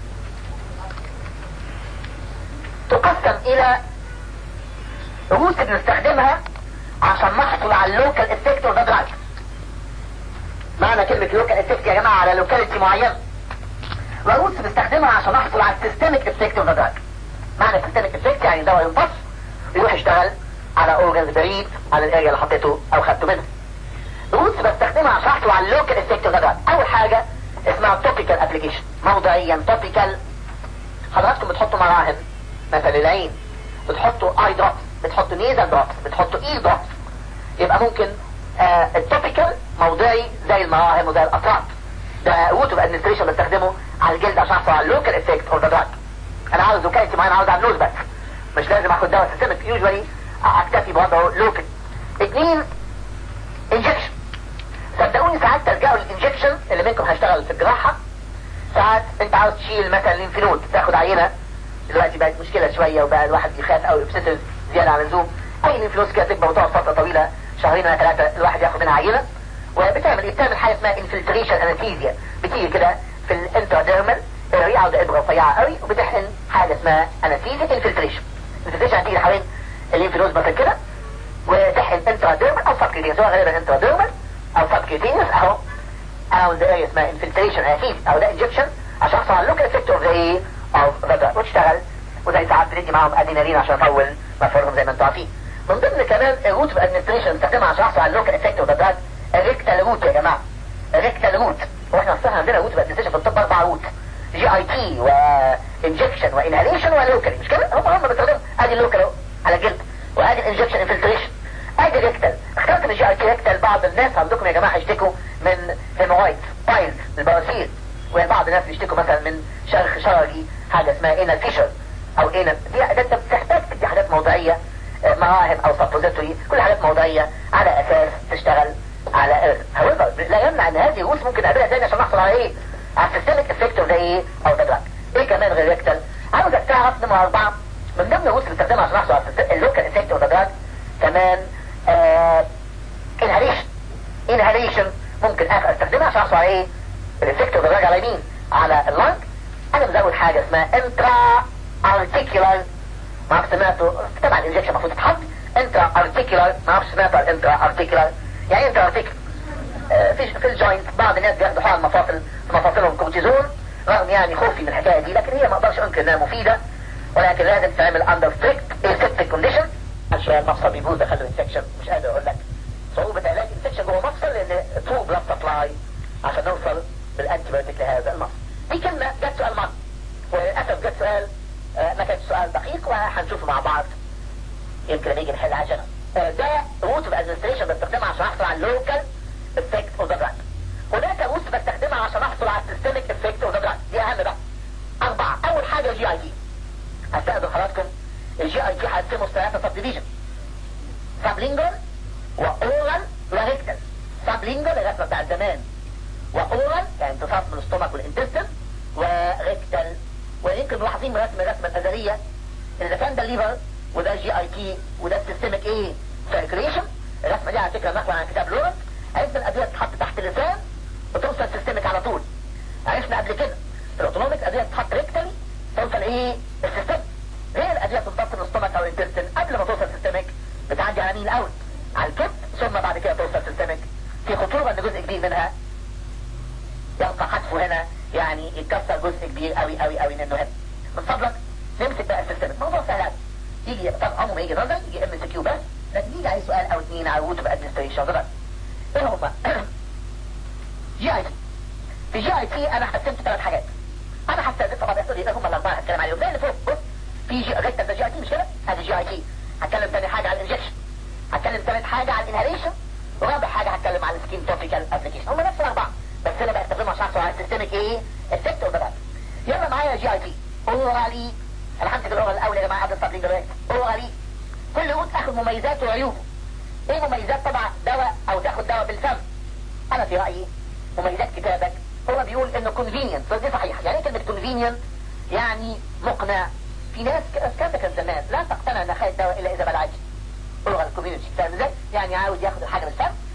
تقسم الى روتس بنستخدمها عشان نحصل على اللوكال افكت اوف ذا دراج معنى كلمة لوكال افكت يا جماعة على لوكاليتي معينة وروتس بنستخدمها عشان نحصل على السيستميك افكت اوف ذا دراج معنى السيستميك افكت يعني دواء يمتص يروح يشتغل على اورجنز بعيد عن الاريا اللي حطيته او خدته منها روتس بستخدمها عشان احصل على اللوكال افكت اوف ذا دراج اول حاجة اسمها توبيكال ابلكيشن موضعيا توبيكال حضراتكم بتحطوا مراهم مثلا العين بتحطوا اي دروبس بتحطوا نيزل دروبس بتحطوا اي دروبس يبقى ممكن آه التوبيكال موضعي زي المراهم وزي الاطراف ده روت اوف ادمنستريشن بستخدمه على الجلد عشان احصل على اللوكال افكت اوف ذا دراج انا عاوز لوكاليتي معينه عاوز على النوز بس مش لازم اخد دواء سيستمك يوجوالي اكتفي بوضعه لوكال اثنين انجكشن صدقوني ساعات تلجأوا للانجكشن اللي منكم هيشتغل في الجراحة ساعات انت عاوز تشيل مثلا لينفينود تاخد عينة دلوقتي بقت مشكلة شوية وبقى الواحد يخاف قوي بسيتر زيادة عن اللزوم اي لينفينود كده تكبر وتقعد فترة طويلة شهرين ولا ثلاثة الواحد ياخد منها عينة وبتعمل بتعمل حاجة اسمها انفلتريشن انستيزيا بتيجي كده في الانتراديرمال الرئة عاوزة ابرة رفيعة قوي وبتحقن حاجة اسمها انستيزيا انفلتريشن انفلتريشن هتيجي حوالين اللينفينود مثلا كده وتحقن انتراديرمال او سبكيوتينيوس هو غالبا انتراديرمال او سبكيوتينيوس اهو او ده ايه اسمها انفلتريشن اكيد او ده انجكشن عشان احصل على اللوكال افكت اوف ذا ايه اوف ذا دراج وتشتغل وزي ساعات بندي معاهم ادينالين عشان اطول مفعولهم زي ما انتم عارفين من ضمن كمان الروت اوف ادمنستريشن بنستخدمها عشان احصل على اللوكال افكت اوف ذا دراج الريكتال روت يا جماعه الريكتال روت هو احنا اصلا عندنا روت اوف ادمنستريشن في الطب اربع روت جي اي تي وانجكشن وانهاليشن ولوكالي مش كده هم هم بيستخدموا ادي اللوكال اهو على الجلد وادي الانجكشن انفلتريشن ادي ريكتال اخترت من الجي اي تي ريكتال بعض الناس عندكم يا جماعه يشتكوا من هيمورايد بايلز البواسير وبعض الناس بيشتكوا مثلا من شرخ شرجي حاجه اسمها انال فيشر او انال دي ده انت بتحتاج تدي حاجات موضعيه مراهم او سبوزيتوري كل حاجات موضعيه على اساس تشتغل على هاويفر لا يمنع ان هذه الروس ممكن اقابلها تاني عشان احصل على ايه؟ على السيستميك افكت اوف ذا ايه او ذا دراج ايه كمان غير ريكتال عاوزك تعرف نمره اربعه من ضمن الروس اللي بستخدمها عشان احصل على اللوكال افكت اوف ذا دراج كمان انهاليشن انهاليشن ممكن اخر استخدمها عشان احصل على ايه؟ الافكت اوف ذا دراج على يمين على اللنج انا مزود حاجه اسمها انترا ارتيكولار ما اعرفش سمعته طبعا الانجكشن المفروض تتحط انترا ارتيكولار ما اعرفش سمعته الانترا ارتيكولار يعني انترا ارتيكولار في في الجوينت بعض الناس بياخدوا حقن مفاصل في مفاصلهم كورتيزون رغم يعني خوفي من الحكايه دي لكن هي ما اقدرش انكر انها مفيده ولكن لازم تتعمل اندر ستريكت اسيبتيك كونديشن عشان المفصل بيبوظ دخل انفكشن مش قادر اقول لك صعوبه علاج انفكشن جوه مفصل لان تو بلاد سبلاي عشان نوصل بالانتي بايوتيك لهذا المفصل دي كلمه جت سؤال مرة وللاسف جت سؤال آه ما كانش سؤال دقيق وهنشوفه مع بعض يمكن نيجي نحل عشانها ده روت اوف ادمنستريشن بستخدمها عشان احصل على اللوكال افكت اوف ذا دراج هناك روت بستخدمها عشان احصل على السيستميك افكت اوف ذا دراج دي اهم بقى اربعه اول حاجه جي اي دي هستخدم حضراتكم الجي اي دي هقسمه ثلاثه سب ديفيجن سابلينجول واورال وريكتال سابلينجول الرسمه بتاعت زمان واورال يعني امتصاص من الاستومك والانتستين وريكتال ويمكن ملاحظين من رسم الرسمه الازليه ان اذا كان ده الليفر وده الجي اي تي وده السيستميك ايه سيركيليشن الرسمه دي على فكره نقلا عن كتاب لورنس عرفنا الادويه تتحط تحت اللسان وتوصل سيستميك على طول عرفنا قبل كده الاوتونوميك ادويه تتحط ريكتالي توصل ايه السيستم غير الادويه تمتص من الاستومك او الانتستين قبل ما توصل سيستميك بتعدي على مين الاول على الكبد ثم بعد كده توصل سيستميك في خطوره ان جزء كبير منها يلقى حتفه هنا يعني يتكسر جزء كبير قوي قوي قوي منه هنا من فضلك نمسك بقى السيستمك موضوع سهل قوي يجي طب عمره ما يجي نظر يجي ام سي كيو بس لكن يجي عليه سؤال او اثنين على روت اوف ادمنستريشن بس ايه هما جي اي تي في جي اي تي انا قسمت ثلاث حاجات انا هستخدم طبعا يحصل ايه هم الاربعه هتكلم عليهم زي اللي فوق بص في جي ريكتال ده جي اي تي مش كده ادي جي اي تي هتكلم ثاني حاجه على الانجكشن هتكلم ثالث حاجه على الانهاليشن ورابع حاجه هتكلم على السكين توبيكال ابلكيشن هم نفس الاربعه بس انا بستخدمهم عشان احصل على السيستميك ايه افكت اوف ذا يلا معايا جي اي تي اورالي انا همسك الاورال الاول يا جماعه قبل التبليغ دلوقتي اورالي كل روت اخد مميزاته وعيوبه ايه مميزات طبعا دواء او تاخد دواء بالفم انا في رايي مميزات كتابك هو بيقول انه convenient دي صحيح يعني ايه كلمه convenient يعني مقنع في ناس كان كان زمان لا تقتنع ان خد دواء الا اذا بلعت اورال كوميونتي فاهم ازاي يعني عاوز ياخد الحاجه بالفم